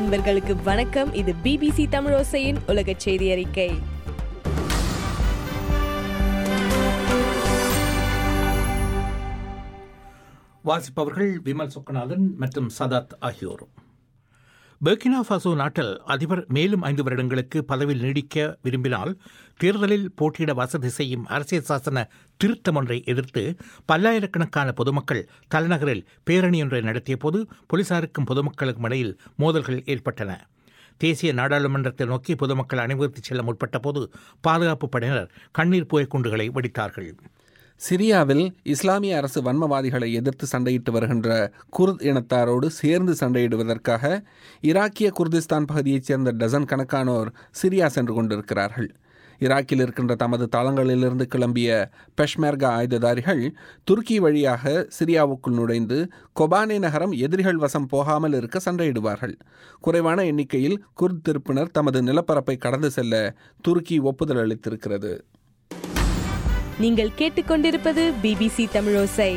நண்பர்களுக்கு வணக்கம் இது பிபிசி தமிழோசையின் உலக செய்தி அறிக்கை வாசிப்பவர்கள் விமல் சொக்கநாதன் மற்றும் சதாத் ஆகியோர் பெர்கினா ஃபாசோ நாட்டில் அதிபர் மேலும் ஐந்து வருடங்களுக்கு பதவியில் நீடிக்க விரும்பினால் தேர்தலில் போட்டியிட வசதி செய்யும் அரசியல் சாசன திருத்தம் ஒன்றை எதிர்த்து பல்லாயிரக்கணக்கான பொதுமக்கள் தலைநகரில் பேரணி ஒன்றை நடத்திய போது போலீசாருக்கும் பொதுமக்களுக்கும் இடையில் மோதல்கள் ஏற்பட்டன தேசிய நாடாளுமன்றத்தை நோக்கி பொதுமக்கள் அணிவகுத்துச் செல்ல முற்பட்ட போது பாதுகாப்பு படையினர் கண்ணீர் புகைக்குண்டுகளை வெடித்தார்கள் சிரியாவில் இஸ்லாமிய அரசு வன்மவாதிகளை எதிர்த்து சண்டையிட்டு வருகின்ற குர்த் இனத்தாரோடு சேர்ந்து சண்டையிடுவதற்காக ஈராக்கிய குர்திஸ்தான் பகுதியைச் சேர்ந்த டசன் கணக்கானோர் சிரியா சென்று கொண்டிருக்கிறார்கள் ஈராக்கில் இருக்கின்ற தமது தளங்களிலிருந்து கிளம்பிய பெஷ்மேர்கா ஆயுததாரிகள் துருக்கி வழியாக சிரியாவுக்குள் நுழைந்து கொபானே நகரம் எதிரிகள் வசம் போகாமல் இருக்க சண்டையிடுவார்கள் குறைவான எண்ணிக்கையில் குர்த் திருப்பினர் தமது நிலப்பரப்பை கடந்து செல்ல துருக்கி ஒப்புதல் அளித்திருக்கிறது நீங்கள் கேட்டுக்கொண்டிருப்பது பிபிசி தமிழோசை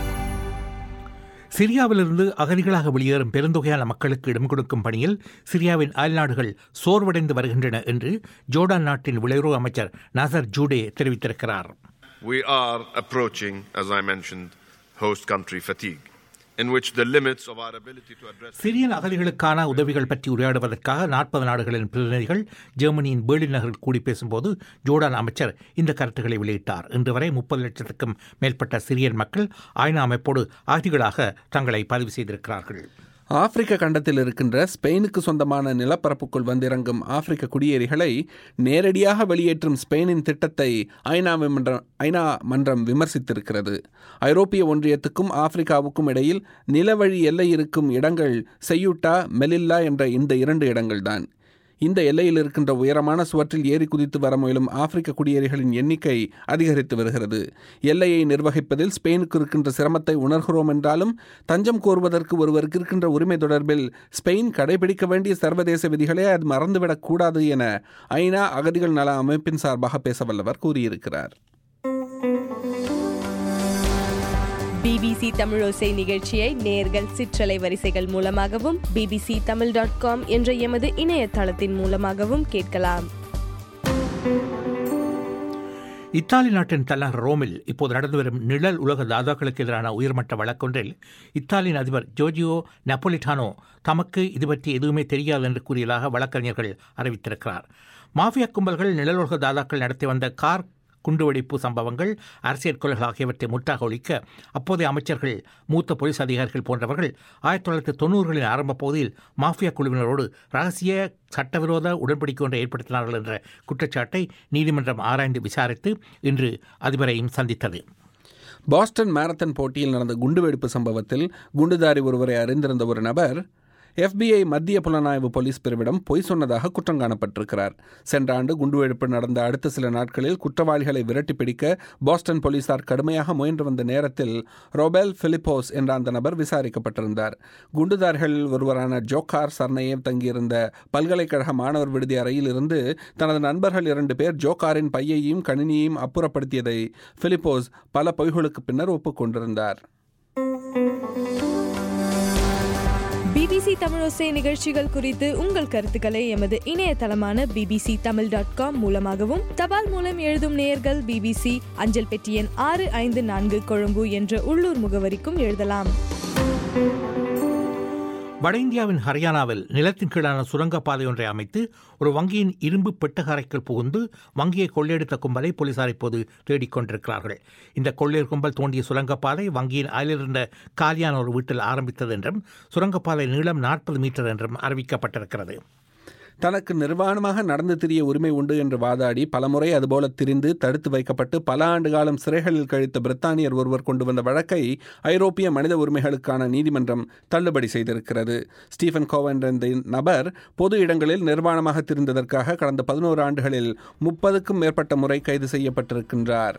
சிரியாவிலிருந்து அகதிகளாக வெளியேறும் பெருந்தொகையான மக்களுக்கு இடம் கொடுக்கும் பணியில் சிரியாவின் அயல்நாடுகள் சோர்வடைந்து வருகின்றன என்று ஜோர்டான் நாட்டின் வெளியுறவு அமைச்சர் நசர் ஜூடே தெரிவித்திருக்கிறார் We are approaching, as I mentioned, host country fatigue, in which the limits of our ability to address Syrian அகதிகளுக்கான உதவிகள் பற்றி உரையாடுவதற்காக நாற்பது நாடுகளின் பிரதிநிதிகள் ஜெர்மனியின் பேர்லின் நகரில் கூடி பேசும்போது ஜோர்டான் அமைச்சர் இந்த கருத்துக்களை வெளியிட்டார் இன்று வரை முப்பது லட்சத்துக்கும் மேற்பட்ட சிரியன் மக்கள் ஐநா அமைப்போடு அகதிகளாக தங்களை பதிவு செய்திருக்கிறார்கள் ஆப்பிரிக்க கண்டத்தில் இருக்கின்ற ஸ்பெயினுக்கு சொந்தமான நிலப்பரப்புக்குள் வந்திறங்கும் ஆப்பிரிக்க குடியேறிகளை நேரடியாக வெளியேற்றும் ஸ்பெயினின் திட்டத்தை ஐநா மன்றம் ஐநா மன்றம் விமர்சித்திருக்கிறது ஐரோப்பிய ஒன்றியத்துக்கும் ஆப்பிரிக்காவுக்கும் இடையில் நிலவழி எல்லை இருக்கும் இடங்கள் செய்யூட்டா மெலில்லா என்ற இந்த இரண்டு இடங்கள்தான் இந்த எல்லையில் இருக்கின்ற உயரமான சுவற்றில் ஏறி குதித்து வர முயலும் ஆப்பிரிக்க குடியேறிகளின் எண்ணிக்கை அதிகரித்து வருகிறது எல்லையை நிர்வகிப்பதில் ஸ்பெயினுக்கு இருக்கின்ற சிரமத்தை உணர்கிறோம் என்றாலும் தஞ்சம் கோருவதற்கு ஒருவருக்கு இருக்கின்ற உரிமை தொடர்பில் ஸ்பெயின் கடைபிடிக்க வேண்டிய சர்வதேச விதிகளை அது மறந்துவிடக் கூடாது என ஐநா அகதிகள் நல அமைப்பின் சார்பாக பேச வல்லவர் கூறியிருக்கிறார் பிபிசி தமிழோசை நிகழ்ச்சியை நேர்கள் சிற்றலை வரிசைகள் மூலமாகவும் பிபிசி தமிழ் டாட் காம் என்ற எமது இணையதளத்தின் மூலமாகவும் கேட்கலாம் இத்தாலி நாட்டின் தலைநகர் ரோமில் இப்போது நடந்து வரும் நிழல் உலக தாதாக்களுக்கு எதிரான உயர்மட்ட வழக்கொன்றில் இத்தாலியின் அதிபர் ஜோர்ஜியோ நெப்போலிட்டானோ தமக்கு இது பற்றி எதுவுமே தெரியாது என்று கூறியதாக வழக்கறிஞர்கள் அறிவித்திருக்கிறார் மாஃபியா கும்பல்கள் நிழல் உலக தாதாக்கள் நடத்தி வந்த கார் குண்டுவெடிப்பு சம்பவங்கள் அரசியல் கொலைகள் ஆகியவற்றை முற்றாக ஒழிக்க அப்போதைய அமைச்சர்கள் மூத்த போலீஸ் அதிகாரிகள் போன்றவர்கள் ஆயிரத்தி தொள்ளாயிரத்தி தொண்ணூறுகளின் ஆரம்ப பகுதியில் மாஃபியா குழுவினரோடு ரகசிய சட்டவிரோத உடன்படிக்கை ஒன்றை ஏற்படுத்தினார்கள் என்ற குற்றச்சாட்டை நீதிமன்றம் ஆராய்ந்து விசாரித்து இன்று அதிபரையும் சந்தித்தது பாஸ்டன் மாரத்தான் போட்டியில் நடந்த குண்டுவெடிப்பு சம்பவத்தில் குண்டுதாரி ஒருவரை அறிந்திருந்த ஒரு நபர் எஃபிஐ மத்திய புலனாய்வு போலீஸ் பிரிவிடம் பொய் சொன்னதாக குற்றம் காணப்பட்டிருக்கிறார் சென்ற ஆண்டு குண்டுவெடிப்பு நடந்த அடுத்த சில நாட்களில் குற்றவாளிகளை விரட்டி பிடிக்க பாஸ்டன் போலீசார் கடுமையாக முயன்று வந்த நேரத்தில் ரொபேல் பிலிப்போஸ் என்ற அந்த நபர் விசாரிக்கப்பட்டிருந்தார் குண்டுதாரிகளில் ஒருவரான ஜோகார் சர்னேயவ் தங்கியிருந்த பல்கலைக்கழக மாணவர் விடுதி அறையில் இருந்து தனது நண்பர்கள் இரண்டு பேர் ஜோகாரின் பையையும் கணினியையும் அப்புறப்படுத்தியதை பிலிப்போஸ் பல பொய்களுக்கு பின்னர் ஒப்புக்கொண்டிருந்தார் பிபிசி தமிழோசை நிகழ்ச்சிகள் குறித்து உங்கள் கருத்துக்களை எமது இணையதளமான பிபிசி தமிழ் டாட் காம் மூலமாகவும் தபால் மூலம் எழுதும் நேயர்கள் பிபிசி அஞ்சல் பெட்டி எண் ஆறு ஐந்து நான்கு கொழும்பு என்ற உள்ளூர் முகவரிக்கும் எழுதலாம் வட இந்தியாவின் ஹரியானாவில் நிலத்தின் கீழான சுரங்கப்பாதை ஒன்றை அமைத்து ஒரு வங்கியின் இரும்பு பெட்டக அறைக்குள் புகுந்து வங்கியை கொள்ளையடித்த கும்பலை போலீசார் இப்போது தேடிக் கொண்டிருக்கிறார்கள் இந்த கொள்ளையர் கும்பல் தோண்டிய சுரங்கப்பாதை வங்கியின் அயலிருந்த காலியான ஒரு வீட்டில் ஆரம்பித்தது என்றும் சுரங்கப்பாதை நீளம் நாற்பது மீட்டர் என்றும் அறிவிக்கப்பட்டிருக்கிறது தனக்கு நிர்வாணமாக நடந்து திரிய உரிமை உண்டு என்று வாதாடி பலமுறை அதுபோல திரிந்து தடுத்து வைக்கப்பட்டு பல ஆண்டு காலம் சிறைகளில் கழித்த பிரித்தானியர் ஒருவர் கொண்டு வந்த வழக்கை ஐரோப்பிய மனித உரிமைகளுக்கான நீதிமன்றம் தள்ளுபடி செய்திருக்கிறது ஸ்டீஃபன் கோவன் என்ற இந்த நபர் பொது இடங்களில் நிர்வாணமாக திரிந்ததற்காக கடந்த பதினோரு ஆண்டுகளில் முப்பதுக்கும் மேற்பட்ட முறை கைது செய்யப்பட்டிருக்கின்றார்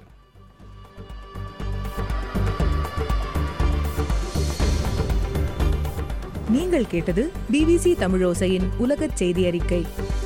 நீங்கள் கேட்டது பிபிசி தமிழோசையின் உலகச் செய்தி அறிக்கை